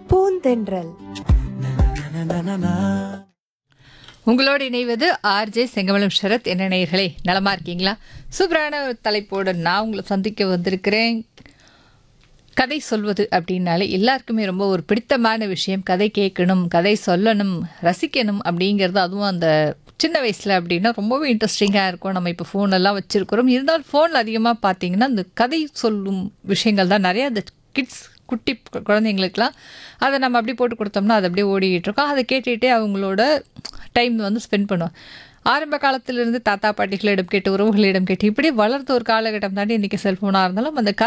பூந்தென்றல் உங்களோடு இணைவது ஆர்ஜே செங்கமலம் ஷரத் என்ன நேயர்களே நலமா இருக்கீங்களா சூப்பரான ஒரு தலைப்போடு நான் உங்களை சந்திக்க வந்திருக்கிறேன் கதை சொல்வது அப்படின்னாலே எல்லாருக்குமே ரொம்ப ஒரு பிடித்தமான விஷயம் கதை கேட்கணும் கதை சொல்லணும் ரசிக்கணும் அப்படிங்கிறது அதுவும் அந்த சின்ன வயசில் அப்படின்னா ரொம்பவே இன்ட்ரெஸ்டிங்காக இருக்கும் நம்ம இப்போ ஃபோனெல்லாம் வச்சுருக்கிறோம் இருந்தாலும் ஃபோனில் அதிகமாக பார்த்தீங்கன்னா அந்த கதை சொல்லும் விஷயங்கள் தான் நிறைய அந்த கிட்ஸ் குட்டி கு- குழந்தைங்களுக்குலாம் அதை நம்ம அப்படி போட்டு கொடுத்தோம்னா அது அப்படியே ஓடிக்கிட்டு இருக்கோம் அதை கேட்டுகிட்டே அவங்களோட டைம் வந்து ஸ்பெண்ட் பண்ணுவோம் ஆரம்ப காலத்திலிருந்து தாத்தா பாட்டிகளிடம் கேட்டு உறவுகளிடம் கேட்டு இப்படி வளர்ந்த ஒரு காலகட்டம் தாண்டி இன்றைக்கி செல்ஃபோனாக இருந்தாலும் அந்த